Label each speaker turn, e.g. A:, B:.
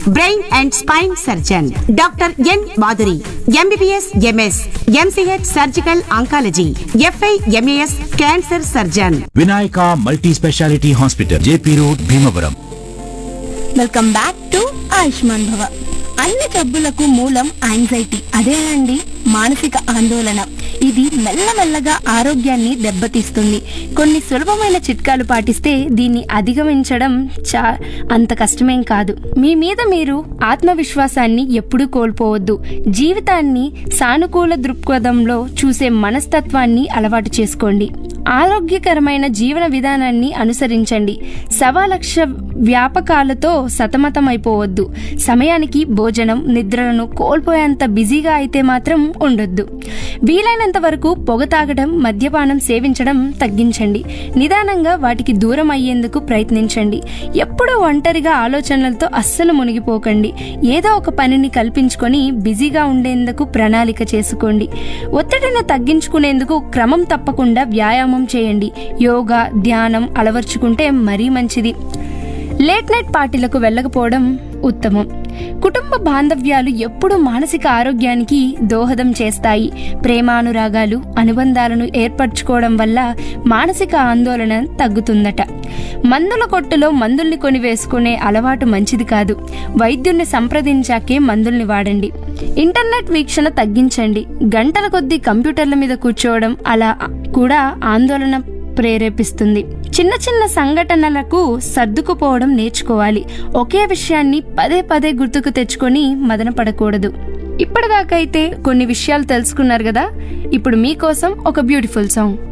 A: brain and spine surgeon doctor N Madhuri MBBS MS MCH surgical oncology FI MAS cancer surgeon
B: Vinayaka multi speciality hospital JP road Bhimavaram
C: welcome back to Ayushman Bhava అన్ని జబ్బులకు మూలం anxiety అదేనండి మానసిక ఆందోళన ఇది మెల్లమెల్లగా ఆరోగ్యాన్ని దెబ్బతీస్తుంది కొన్ని సులభమైన చిట్కాలు పాటిస్తే దీన్ని అధిగమించడం చా అంత కష్టమేం కాదు మీ మీద మీరు ఆత్మవిశ్వాసాన్ని ఎప్పుడూ కోల్పోవద్దు జీవితాన్ని సానుకూల దృక్పథంలో చూసే మనస్తత్వాన్ని అలవాటు చేసుకోండి ఆరోగ్యకరమైన జీవన విధానాన్ని అనుసరించండి సవా లక్ష వ్యాపకాలతో సతమతమైపోవద్దు సమయానికి భోజనం నిద్రలను కోల్పోయేంత బిజీగా అయితే మాత్రం ఉండొద్దు వీలైనంత వరకు పొగ తాగడం మద్యపానం సేవించడం తగ్గించండి నిదానంగా వాటికి దూరం అయ్యేందుకు ప్రయత్నించండి ఎప్పుడూ ఒంటరిగా ఆలోచనలతో అస్సలు మునిగిపోకండి ఏదో ఒక పనిని కల్పించుకొని బిజీగా ఉండేందుకు ప్రణాళిక చేసుకోండి ఒత్తిడిని తగ్గించుకునేందుకు క్రమం తప్పకుండా వ్యాయామం చేయండి యోగా ధ్యానం అలవర్చుకుంటే మరీ మంచిది లేట్ నైట్ పార్టీలకు వెళ్ళకపోవడం ఉత్తమం కుటుంబ బాంధవ్యాలు ఎప్పుడూ మానసిక ఆరోగ్యానికి దోహదం చేస్తాయి ప్రేమానురాగాలు అనుబంధాలను ఏర్పరచుకోవడం వల్ల మానసిక ఆందోళన తగ్గుతుందట మందుల కొట్టులో మందుల్ని కొని వేసుకునే అలవాటు మంచిది కాదు వైద్యుల్ని సంప్రదించాకే మందుల్ని వాడండి ఇంటర్నెట్ వీక్షణ తగ్గించండి గంటల కొద్దీ కంప్యూటర్ల మీద కూర్చోవడం అలా కూడా ఆందోళన ప్రేరేపిస్తుంది చిన్న చిన్న సంఘటనలకు సర్దుకుపోవడం నేర్చుకోవాలి ఒకే విషయాన్ని పదే పదే గుర్తుకు తెచ్చుకొని మదన పడకూడదు ఇప్పటిదాకా అయితే కొన్ని విషయాలు తెలుసుకున్నారు కదా ఇప్పుడు మీకోసం ఒక బ్యూటిఫుల్ సాంగ్